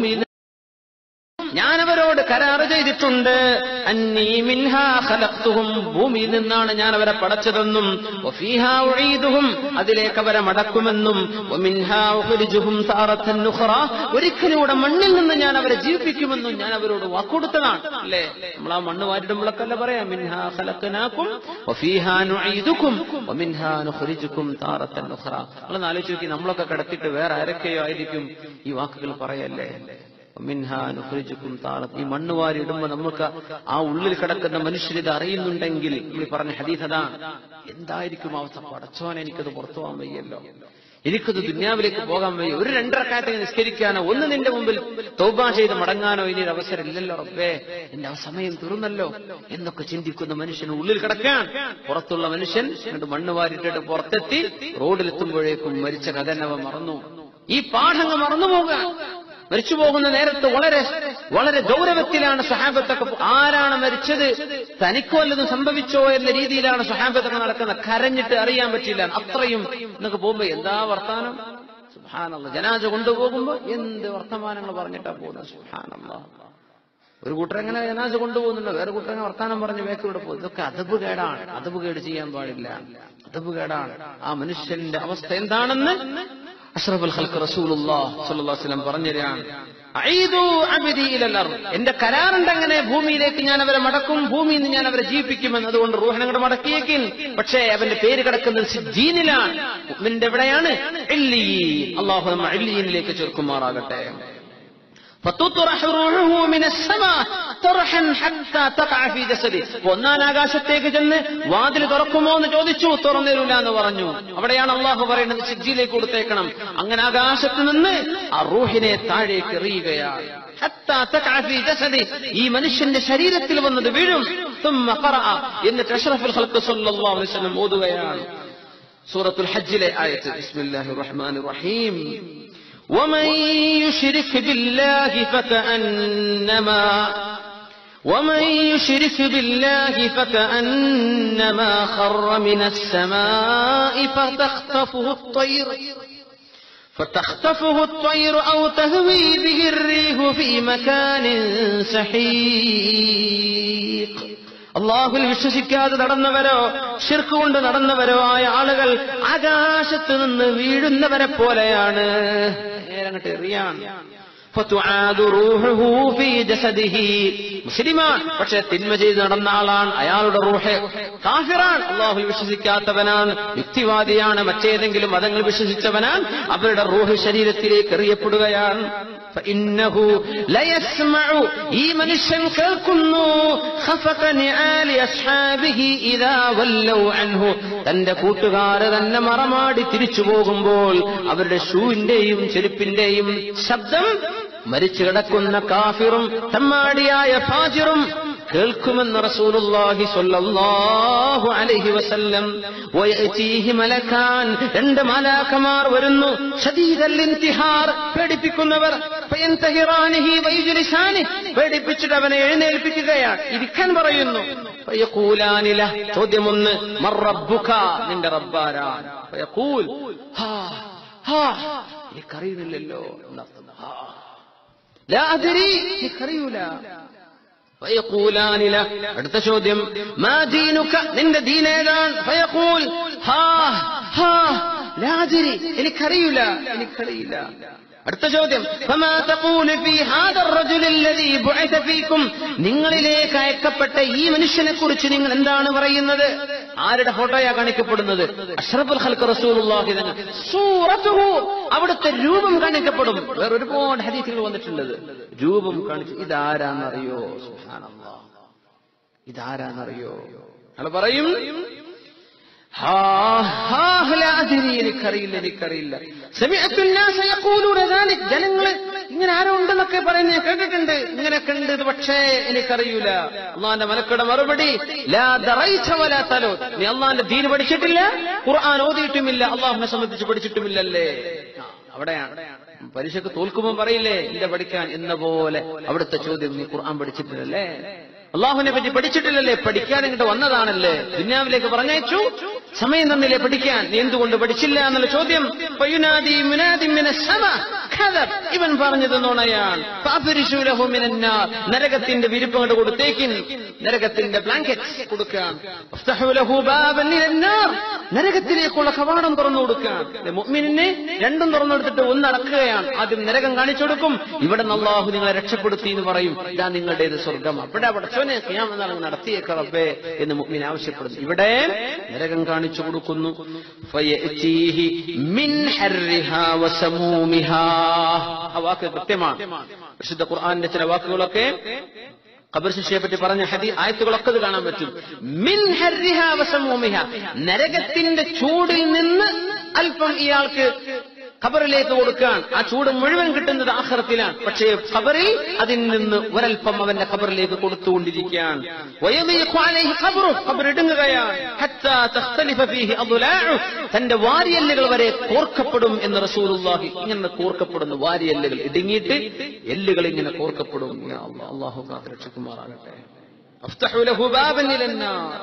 ഭൂമിയിൽ ഞാൻ അവരോട് കരാറ് ചെയ്തിട്ടുണ്ട് അന്നീ മിൻഹാ ഖലഖ്തുഹും ഭൂമിയിൽ നിന്നാണ് ഞാൻ അവരെ പടച്ചതെന്നും വഫീഹാ ഉഈദുഹും അതിലേക്ക് അവരെ മടക്കുമെന്നും വമിൻഹാ ഉഖ്രിജുഹും താറത്തൻ ഉഖ്റ ഒരിക്കലൂടെ മണ്ണിൽ നിന്ന് ഞാൻ അവരെ ജീവിപ്പിക്കുമെന്നും ഞാൻ അവരോട് വാക്കുകൊടുത്തതാണ് അല്ലേ നമ്മൾ ആ മണ്ണ് വാരിടുമ്പോഴൊക്കെ പറയാം മിൻഹാ ഖലഖനാകും വഫീഹാ നുഈദുക്കും വമിൻഹാ നുഖ്രിജുക്കും താറത്തൻ ഉഖ്റ നിങ്ങൾ ആലോചിച്ച് നോക്കി നമ്മളൊക്കെ കിടത്തിയിട്ട് വേറെ ആരൊക്കെയോ ആയിരിക്കും ഈ വാക്കുകൾ പറയല്ലേ മിൻഹാ നുഖ്രിജുക്കും താറത്ത് ഈ മണ്ണ് വാരി ഇടുമ്പോ നമുക്ക് ആ ഉള്ളിൽ കിടക്കുന്ന മനുഷ്യരിത് അറിയുന്നുണ്ടെങ്കിൽ ഈ പറഞ്ഞ ഹദീസ് അതാണ് എന്തായിരിക്കും അവസ്ഥ പടച്ചോൻ എനിക്കത് പുറത്തു പോകാൻ വയ്യല്ലോ എനിക്കത് ദുന്യാവിലേക്ക് പോകാൻ വയ്യ ഒരു രണ്ടരക്കാലത്തേക്ക് നിസ്കരിക്കാനോ ഒന്ന് നിന്റെ മുമ്പിൽ തൗബ ചെയ്ത് മടങ്ങാനോ ഇനി ഒരു അവസരം ഇല്ലല്ലോ റബ്ബേ എന്റെ ആ സമയം തീർന്നല്ലോ എന്നൊക്കെ ചിന്തിക്കുന്ന മനുഷ്യന് ഉള്ളിൽ കിടക്കാൻ പുറത്തുള്ള മനുഷ്യൻ എന്നിട്ട് മണ്ണ് വാരിട്ടിട്ട് പുറത്തെത്തി റോഡിലെത്തുമ്പോഴേക്കും മരിച്ച കഥ അവ മറന്നു ഈ പാഠങ്ങൾ മറന്നു പോകാൻ മരിച്ചു പോകുന്ന നേരത്ത് വളരെ വളരെ ഗൗരവത്തിലാണ് സഹാബത്തൊക്കെ ആരാണ് മരിച്ചത് തനിക്ക് വല്ലതും സംഭവിച്ചോ എന്ന രീതിയിലാണ് സഹാബത്തൊക്കെ നടക്കുന്നത് കരഞ്ഞിട്ട് അറിയാൻ പറ്റില്ല അത്രയും എന്നൊക്കെ പോകുമ്പോ എന്താ വർത്താനം സുഹാനല്ല ജനാജ കൊണ്ടുപോകുമ്പോ എന്ത് വർത്തമാനങ്ങൾ പറഞ്ഞിട്ടാ പോകുന്നത് സുഹാനല്ല ഒരു കൂട്ടർ എങ്ങനെ ജനാജ കൊണ്ടുപോകുന്നുണ്ടോ വേറെ കൂട്ടർ എങ്ങനെ വർത്താനം പറഞ്ഞ് വേക്കിലൂടെ പോകും ഇതൊക്കെ അതബ് കേടാണ് അതബ് കേട് ചെയ്യാൻ പാടില്ല അതബ് കേടാണ് ആ മനുഷ്യന്റെ അവസ്ഥ എന്താണെന്ന് അഷ്റഫുൽ ഖൽക്ക് റസൂലുള്ളാഹ് സ്വല്ലല്ലാഹു അലൈഹി വസല്ലം പറഞ്ഞുതരാണ് അഈദു അബ്ദി ഇലൽ അർദ് എന്റെ കരാറുണ്ട് അങ്ങനെ ഭൂമിയിലേക്ക് ഞാൻ അവരെ മടക്കും ഭൂമിയിൽ നിന്ന് ഞാൻ അവരെ ജീവിപ്പിക്കുമെന്ന് അതുകൊണ്ട് റൂഹൻ അങ്ങോട്ട് മടക്കിയേക്കിൻ പക്ഷേ അവന്റെ പേര് കിടക്കുന്നത് സിജ്ജീനിലാണ് മുഅ്മിന്റെ എവിടെയാണ് ഇല്ലീൻ അള്ളാഹു നമ്മ ഇല്ലീനിലേക്ക് ചേർക്കുമാറാകട്ടെ فتطرح روحه من السماء طرحا حتى تقع في جسده ഒന്നാം ആകാശത്തേക്ക് ചെന്ന് വാതിൽ തുറക്കുമോ എന്ന് ചോദിച്ചു തുറന്നില്ല എന്ന് പറഞ്ഞു അവിടെയാണ് അള്ളാഹു പറയുന്നത് സിജ്ജിയിലേക്ക് കൊടുത്തേക്കണം അങ്ങനെ ആകാശത്ത് നിന്ന് ആ റൂഹിനെ താഴേക്ക് എറിയുകയാണ് حتى تقع في جسده ഈ മനുഷ്യന്റെ ശരീരത്തിൽ വന്നത് വീഴും ثم قرأ എന്നിട്ട് അഷ്റഫുൽ ഖൽഖ് സല്ലല്ലാഹു അലൈഹി വസല്ലം ഓതുകയാണ് സൂറത്തുൽ ഹജ്ജിലെ ആയത്ത് ബിസ്മില്ലാഹിർ റഹ്മാനിർ റഹീം ومن يشرك بالله فكأنما ومن يشرك بالله فكأنما خر من السماء فتخطفه الطير فتخطفه الطير أو تهوي به الريح في مكان سحيق അള്ളാഹുൽ വിശ്വസിക്കാതെ നടന്നവരോ ഷിർക്ക് കൊണ്ട് നടന്നവരോ ആയ ആളുകൾ ആകാശത്ത് നിന്ന് വീഴുന്നവരെ പോലെയാണ് നേരങ്ങട്ട് എറിയാൻ മുസ്ലിമാൻ പക്ഷെ തിന്മ ചെയ്ത് നടന്ന ആളാണ് അയാളുടെ റൂഹ് കാഫിറാൻ അള്ളാഹുൽ വിശ്വസിക്കാത്തവനാണ് യുക്തിവാദിയാണ് മറ്റേതെങ്കിലും മതങ്ങൾ വിശ്വസിച്ചവനാണ് അവരുടെ റൂഹ് ശരീരത്തിലേക്ക് എറിയപ്പെടുകയാണ് فإنه ليسمع ഈ മനുഷ്യൻ കേൾക്കുന്നു خفق نعال أصحابه إذا ولوا عنه തന്റെ കൂട്ടുകാര് തന്നെ മറമാടി തിരിച്ചു പോകുമ്പോൾ അവരുടെ ഷൂവിന്റെയും ചെരുപ്പിന്റെയും ശബ്ദം മരിച്ചു കിടക്കുന്ന കാഫിറും തമ്മാടിയായ ഫാജിറും കേൾക്കുമെന്ന് റസൂലുള്ളാഹി സ്വല്ലല്ലാഹു അലൈഹി വസല്ലം വയഅതീഹി മലക്കാൻ രണ്ട് മലാക്കമാർ വരുന്നു ഷദീദൽ ഇന്തിഹാർ പേടിപ്പിക്കുന്നവർ ഫയൻതഹിറാനിഹി വയജ്ലിസാനി പേടിപ്പിച്ചിട്ട് അവനെ എഴുന്നേൽപ്പിക്കുകയാണ് ഇരിക്കാൻ പറയുന്നു ഫയഖൂലാനി ലഹ് ചോദ്യം ഒന്ന് മർ റബ്ബുക നിന്റെ റബ്ബാരാൻ ഫയഖൂൽ ഹാ ഹാ എനിക്കറിയുന്നില്ലല്ലോ എന്നർത്ഥം ഹാ ലാ അദ്രി എനിക്കറിയൂല فيقولان له അടുത്ത ചോദ്യം മാ ദീനുക നിന്റെ ദീൻ ഏതാണ് ഫയഖൂൽ ഹാ ഹാ ലാ അദ്രി എനിക്കറിയില്ല എനിക്കറിയില്ല അടുത്ത ചോദ്യം فما تقول في هذا الرجل الذي بعث فيكم നിങ്ങളിലേക്ക് അയക്കപ്പെട്ട ഈ മനുഷ്യനെ കുറിച്ച് നിങ്ങൾ എന്താണ് പറയുന്നത് ആരുടെ ഫോട്ടോയാ കാണിക്കപ്പെടുന്നത് അഷ്റഫുൽ ഖൽഖ് റസൂലുള്ളാഹി തന്നെ സൂറത്തുഹു അവിടുത്തെ രൂപം കാണിക്കപ്പെടും വേറെ ഒരുപാട് ഹദീസുകൾ വന്നിട്ടുള്ളത് രൂപം കാണിച്ചു ഇതാരാന്നറിയോ സുബ്ഹാനല്ലാഹ് ഇതാരാന്നറിയോ അയാൾ പറയും ഹാ, ഹാ, ലാ അദ്രി, എനിക്കറിയില്ല എനിക്കറിയില്ല സമിഅത്തു الناس يقولون ذلك ജനങ്ങൾ ഇങ്ങനെ ആരോ ഉണ്ടെന്നൊക്കെ പറയുന്നത് ഞാൻ കേട്ടിട്ടുണ്ട് ഇങ്ങനെയൊക്കെ ഉണ്ട് ഇത് പക്ഷേ എനിക്കറിയൂല അള്ളാന്റെ മലക്കയുടെ മറുപടി ലാ ദറൈത വലാ തലൂത്. നീ അള്ളാന്റെ ദീൻ പഠിച്ചിട്ടില്ല ഖുർആൻ ഓതിയിട്ടുമില്ല അള്ളാഹുനെ സംബന്ധിച്ച് പഠിച്ചിട്ടുമില്ലല്ലേ ആ, അവിടെയാണ് പരീക്ഷക്ക് തോൽക്കുമ്പോൾ പറയില്ലേ ഇല്ല പഠിക്കാൻ എന്ന പോലെ അവിടുത്തെ ചോദ്യം നീ ഖുർആൻ പഠിച്ചിട്ടില്ലല്ലേ അള്ളാഹുവിനെ പറ്റി പഠിച്ചിട്ടില്ലല്ലേ പഠിക്കാൻ ഇങ്ങോട്ട് വന്നതാണല്ലേ ദുന്യാവിലേക്ക് പറഞ്ഞയച്ചു സമയം തന്നില്ലേ പഠിക്കാൻ നീ എന്തുകൊണ്ട് പഠിച്ചില്ല എന്നുള്ള ചോദ്യം ഫയുനാദി മുനാദി മിന സമ. കദബ്. ഇവൻ പറഞ്ഞത് നുണയാണ് ഫഅഫ്രിശൂ ലഹു മിനന്നാർ. നരകത്തിന്റെ വിരിപ്പ് കൊണ്ട് കൊടുത്തേക്കിൻ നരകത്തിന്റെ ബ്ലാങ്കറ്റ് കൊടുക്കാൻ വഫ്തഹൂ ലഹു ബാബൻ ഇലന്നാർ. നരകത്തിലേക്കുള്ള കവാടം തുറന്നു കൊടുക്കാൻ മുഅ്മിനിനെ രണ്ടും തുറന്നു കൊടുത്തിട്ട് ഒന്ന് അടക്കുകയാണ് ആദ്യം നരകം കാണിച്ചു കൊടുക്കും ഇവിടെ നിന്ന് അള്ളാഹു നിങ്ങളെ രക്ഷപ്പെടുത്തി എന്ന് പറയും ഇതാ നിങ്ങളുടേത് സ്വർഗം അവിടെ പടച്ചോനെ ക്യാമെന്നാണ് നടത്തിയേക്ക റബ്ബേ എന്ന് മുഅ്മിൻ ആവശ്യപ്പെടുന്നു ഇവിടെ നരകം കാണിച്ചു കൊടുക്കുന്നു ഫയഅതീഹി മിൻ ഹർരിഹാ വസമൂമിഹാ ആ വാക്ക് കൃത്യമാണ് വിശുദ്ധ ഖുർആന്റെ ചില വാക്കുകളൊക്കെ ഖബർ ശിക്ഷയെ പറ്റി പറഞ്ഞ ഹദി ആയത്തുകളൊക്കെ ഇത് കാണാൻ പറ്റും മിൻ ഹർരിഹാ വസമൂമിഹാ നരകത്തിന്റെ ചൂടിൽ നിന്ന് അല്പം ഇയാൾക്ക് ഖബറിലേക്ക് കൊടുക്കാൻ ആ ചൂട് മുഴുവൻ കിട്ടുന്നത് ആഖിറത്തിലാണ് പക്ഷേ ഖബറിൽ അതിൽ നിന്ന് ഒരൽപ്പം അവന്റെ ഖബറിലേക്ക് കൊടുത്തുകൊണ്ടിരിക്കുകയാണ് വയദീഖു അലൈഹി ഖബ്റു ഖബർ ഇടുങ്ങുകയാണ് ഹത്താ തഖ്തലിഫ ഫീഹി അദ്ലാഉ തന്റെ വാരിയെല്ലുകൾ വരെ കോർക്കപ്പെടും എന്ന് റസൂലുള്ളാഹി ഇങ്ങനെ കോർക്കപ്പെടുന്നു വാരിയെല്ലുകൾ ഇടുങ്ങിയിട്ട് എല്ലുകൾ ഇങ്ങനെ കോർക്കപ്പെടും യാ അല്ലാഹ് അല്ലാഹു കാത്തുരക്ഷിക്കുമാറാകട്ടെ അഫ്തഹു ലഹു ബാബൻ ഇലന്നാർ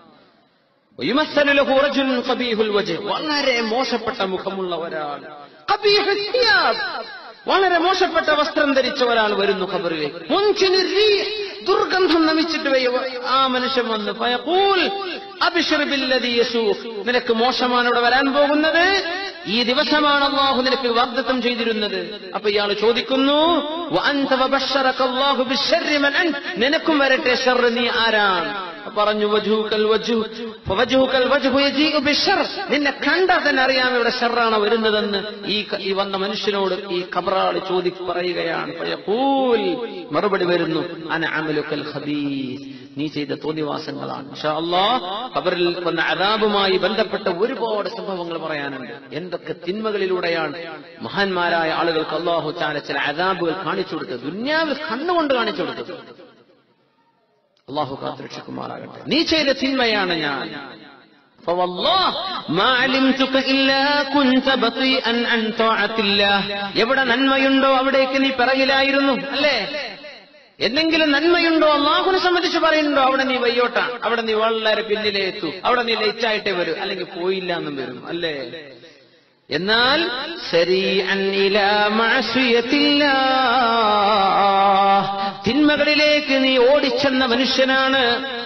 ويمثل له رجل قبيح الوجه വളരെ മോശപ്പെട്ട മുഖമുള്ള ഒരാൾ قبيح الثياب വളരെ മോശപ്പെട്ട വസ്ത്രം ധരിച്ച ഒരാൾ വരുന്നു ഖബറിലേക്ക് മുൻചിനി റീഹ് ദുർഗന്ധം നമിച്ചിട്ട് വയ്യ- ആ മനുഷ്യൻ വന്ന് ഫയഖൂൽ അബ്ശിർ ബില്ലദീ യസൂഖ് നിനക്ക് മോശമാണ് ഇവിടെ വരാൻ പോകുന്നത് ഈ ദിവസമാണ് അള്ളാഹു നിനക്ക് വാഗ്ദത്തം ചെയ്തിരുന്നത് അപ്പൊ ഇയാൾ ചോദിക്കുന്നു വഅൻത വബശ്ശറക അല്ലാഹു ബിശ്ശർരി മൻ അൻത നിനക്കും വരട്ടെ ഷർറ് നീ ആരാണ് പറഞ്ഞു വജൂക്കൽ വജു വജൂക്കൽ വജുഹു യജീഉ ബിശ്ശർ നിന്നെ കണ്ടാൽ തന്നെ അറിയാം ഇവിടെ ഷർറാണ് വരുന്നതെന്ന് ഈ ക- ഈ വന്ന മനുഷ്യനോട് ഈ കബറാള് ചോദി പറയുകയാണ് ഫയഖൂൽ മറുപടി വരുന്നു അന അമലുക്കൽ ഖബീസ് നീ ചെയ്ത തോന്നിവാസങ്ങളാണ് ഇൻഷാ അല്ലാഹ് ഖബറിൽ വന്ന അദാബുമായി ബന്ധപ്പെട്ട ഒരുപാട് സംഭവങ്ങൾ പറയാനുണ്ട് എന്തൊക്കെ തിന്മകളിലൂടെയാണ് മഹാന്മാരായ ആളുകൾക്ക് അള്ളാഹു ചാല ചില അദാബുകൾ കാണിച്ചു കൊടുത്തത് ദുന്യാവിൽ കണ്ണുകൊണ്ട് കാണിച്ചു കൊടുത്തത് അള്ളാഹു കാത്തുരക്ഷിക്കുമാറാകട്ടെ നീ ചെയ്ത തിന്മയാണ് ഞാൻ فوالله ما علمتك إلا كنت بطيئا عن طاعة الله എവിടെ നന്മയുണ്ടോ അവിടേക്ക് നീ പിറകിലായിരുന്നു അല്ലേ എന്തെങ്കിലും നന്മയുണ്ടോ അള്ളാഹുനെ സംബന്ധിച്ച് പറയുന്നുണ്ടോ അവിടെ നീ വയ്യോട്ടാണ് അവിടെ നീ വളരെ പിന്നിലേ എത്തൂ അവിടെ നീ ലേറ്റായിട്ടേ വരൂ അല്ലെങ്കിൽ പോയില്ല എന്നും വരും അല്ലേ എന്നാൽ സരീഅൻ ഇലാ മഅസിയത്തില്ലാഹ് തിന്മകളിലേക്ക് നീ ഓടിച്ചെന്ന മനുഷ്യനാണ്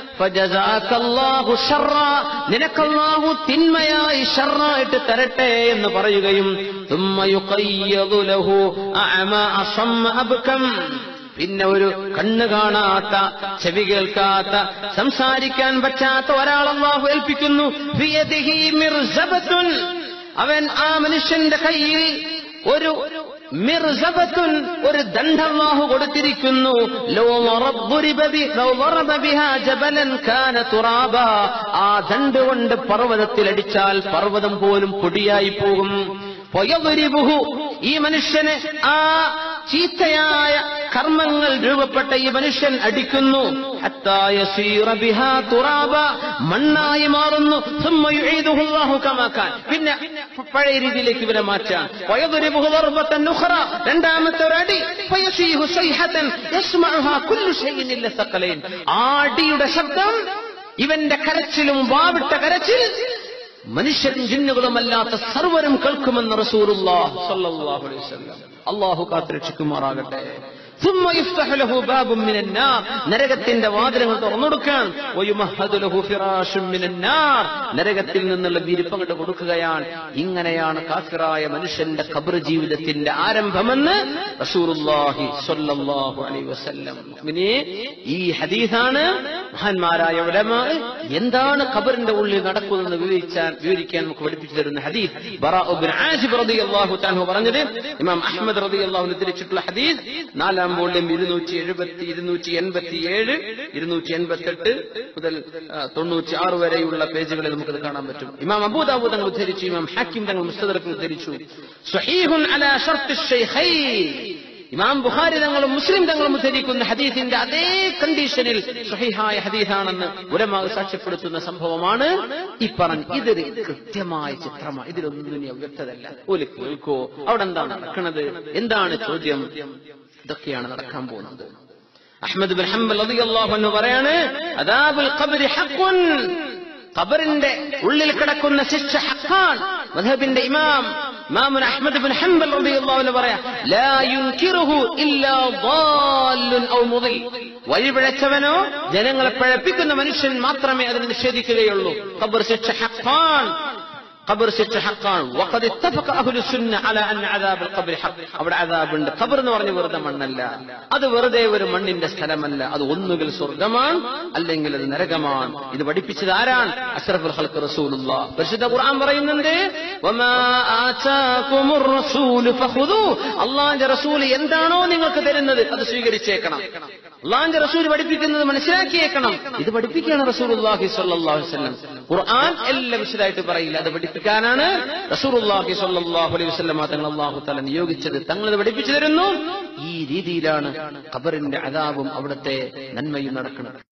ഫജസാക്കല്ലാഹു ശർറ. നിനക്കല്ലാഹു തിന്മയായി ഷർറായിട്ട് തരട്ടെ എന്ന് പറയുകയും ثم يقيض له أعمى أصم أبكم പിന്നെ ഒരു കണ്ണ് കാണാത്ത ചെവി കേൾക്കാത്ത സംസാരിക്കാൻ പറ്റാത്ത ഒരാളല്ലാഹു ഏൽപ്പിക്കുന്നു ബിയദിഹി മിർസബത്തുൻ. അവൻ ആ മനുഷ്യന്റെ കയ്യിൽ ഒരു മിർസബത്തുൻ ഒരു ദണ്ഡല്ലാഹു കൊടുത്തിരിക്കുന്നു ലോ വറബ്ബുരിബ ബി- ലോ വറബ ബിഹാ ജബലൻ കാന തുറാബ. ആ ദണ്ട് കൊണ്ട് പർവ്വതത്തിലടിച്ചാൽ പർവ്വതം പോലും പൊടിയായി പോകും ഫയദ്രിബുഹു. ഈ മനുഷ്യന് ആ ചീത്തയായ കർമ്മങ്ങൾ രൂപപ്പെട്ട ഈ മനുഷ്യൻ അടിക്കുന്നു ഹത്താ യസീറ ബിഹാ തുറാബ. മണ്ണായി മാറുന്നു ثم يعيده الله كما كان. പിന്നെ പഴയ രീതിയിലേക്ക് ഇവരെ മാറ്റാൻ ويضربه ضربة أخرى. രണ്ടാമത്തെ ഒരു അടി فيصيح صيحة يسمعها كل شيء إلا الثقلين. ആ അടിയുടെ ശബ്ദം ഇവന്റെ കരച്ചിലും വാവിട്ട കരച്ചിൽ മനുഷ്യരും ജിന്നുകളുമല്ലാത്ത സർവരും കേൾക്കുമെന്ന് റസൂലുള്ളാഹ് സ്വല്ലല്ലാഹു അലൈഹി വസല്ലം അള്ളാഹു കാത്തുരക്ഷിക്കുമാറാകട്ടെ ثم يفتح له باب من النار നരകത്തിന്റെ വാതിലുകൾ തുറന്നൊടുക്കാൻ ويمهد له فراش من النار നരകത്തിൽ നിന്നുള്ള വിരിപ്പങ്ങട്ട് കൊടുക്കുകയാണ് ഇങ്ങനെയാണ് കാഫിറായ മനുഷ്യന്റെ ഖബർ ജീവിതത്തിന്റെ ആരംഭമെന്ന് റസൂലുള്ളാഹി സ്വല്ലല്ലാഹു അലൈഹി വസല്ലം മുഅ്മിനേ, ഈ ഹദീസാണ് മഹാന്മാരായ ഉലമാ എന്താണ് ഖബറിന്റെ ഉള്ളിൽ നടക്കുന്നതെന്ന് വിവരിച്ചാൻ വിവരിക്കാൻ നമുക്ക് പഠിപ്പിച്ചു തരുന്ന ഹദീസ് ബറാഉ ബിൻ ആസിബ് റളിയല്ലാഹു തആല പറഞ്ഞത് ഇമാം അഹ്മദ് റളിയല്ലാഹു അൻഹു ഉദ്ധരിച്ചിട്ടുള്ള ഹദീസ് നാലാം വോള്യം ഇരുന്നൂറ്റി എഴുപത്തി ഇരുന്നൂറ്റി എൺപത്തി ഏഴ് ഇരുന്നൂറ്റി എൺപത്തി എട്ട് മുതൽ ആ, തൊണ്ണൂറ്റി ആറ് വരെയുള്ള പേജുകളിൽ നമുക്കത് കാണാൻ പറ്റും ഇമാം അബൂദാബു തങ്ങൾ ഉദ്ധരിച്ചു ഇമാം ഹാക്കിം തങ്ങൾ മുസ്തദറക്കിൽ ഉദ്ധരിച്ചു സ്വഹീഹുൻ അലാ ഷർത്തി ഷൈഖൈൻ ഇമാം ബുഖാരി തങ്ങളും മുസ്ലിം തങ്ങളും ഉദ്ധരിക്കുന്ന ഹദീസിന്റെ അതേ കണ്ടീഷനിൽ സഹിഹായ ഹദീസാണെന്ന് ഉലമാ സാക്ഷ്യപ്പെടുത്തുന്ന സംഭവമാണ് ഈ പറഞ്ഞ ഇതൊരു കൃത്യമായ ചിത്രമാണ് ഇതിലൊന്നും ഇനി വ്യക്തതല്ല ഒരു കേൾക്കോ അവിടെ എന്താണ് നടക്കുന്നത് എന്താണ് ചോദ്യം ഇതൊക്കെയാണ് നടക്കാൻ പോകുന്നത് അഹ്മദ് ബിൻ ഹംബൽ റളിയല്ലാഹു അൻഹു പറയാണ് അദാബുൽ ഖബ്രി ഹഖ്ഖുൻ ഖബറിന്റെ ഉള്ളിൽ കിടക്കുന്ന ശിക്ഷ ഹക്കാണ് മദ്ഹബിന്റെ ഇമാം ഇമാമുൻ അഹ്മദ് ബിൻ ഹംബൽ റളിയല്ലാഹു അൻഹു പറയാ ലാ യുൻകിറുഹു ഇല്ലാ ضال ഔ മുദിൽ വഴിപിഴച്ചവനോ ജനങ്ങളെ പിഴപ്പിക്കുന്ന മനുഷ്യൻ മാത്രമേ അതിനെ നിഷേധിക്കുകയുള്ളൂ ഖബർ ശിക്ഷ ഹഖാൻ ഖബർ ശിക്ഷ ഹക്കാണ് വഖദ് ഇത്തഫഖ അഹ്ലു സുന്ന അലാ അന്ന അദാബ് ഖബർ ഹഖ് അവിടെ അദാബുണ്ട് ഖബർ എന്ന് പറഞ്ഞ വെറുതെ മണ്ണല്ല അത് വെറുതെ ഒരു മണ്ണിന്റെ സ്ഥലമല്ല അത് ഒന്നുകിൽ സ്വർഗമാണ് അല്ലെങ്കിൽ അത് നരകമാണ് ഇത് പഠിപ്പിച്ചത് ആരാണ് അഷ്റഫുൽ ഖൽഖ് റസൂലുള്ളാഹ് പരിശുദ്ധ ഖുർആൻ പറയുന്നുണ്ട് വമാ ആതാകുമുർ റസൂലു ഫഖുദൂ അല്ലാഹുവിന്റെ റസൂൽ എന്താണോ നിങ്ങൾക്ക് തരുന്നത് അത് സ്വീകരിച്ചേക്കണം അള്ളാഹിന്റെ റസൂൽ പഠിപ്പിക്കുന്നത് മനസ്സിലാക്കിയേക്കണം ഇത് പഠിപ്പിക്കുകയാണ് റസൂലുള്ളാഹി സ്വല്ലല്ലാഹു അലൈഹി വസല്ലം ഖുർആൻ എല്ലാം വിശദമായിട്ട് പറയില്ല അത് പഠിപ്പിക്കാനാണ് റസൂലുള്ളാഹി സ്വല്ലല്ലാഹു അലൈഹി വസല്ലം തങ്ങൾ അള്ളാഹു തആല നിയോഗിച്ചത് തങ്ങൾ ഇത് പഠിപ്പിച്ചു തരുന്നു ഈ രീതിയിലാണ് ഖബറിന്റെ അദാബും അവിടുത്തെ നന്മയും നടക്കുന്നത്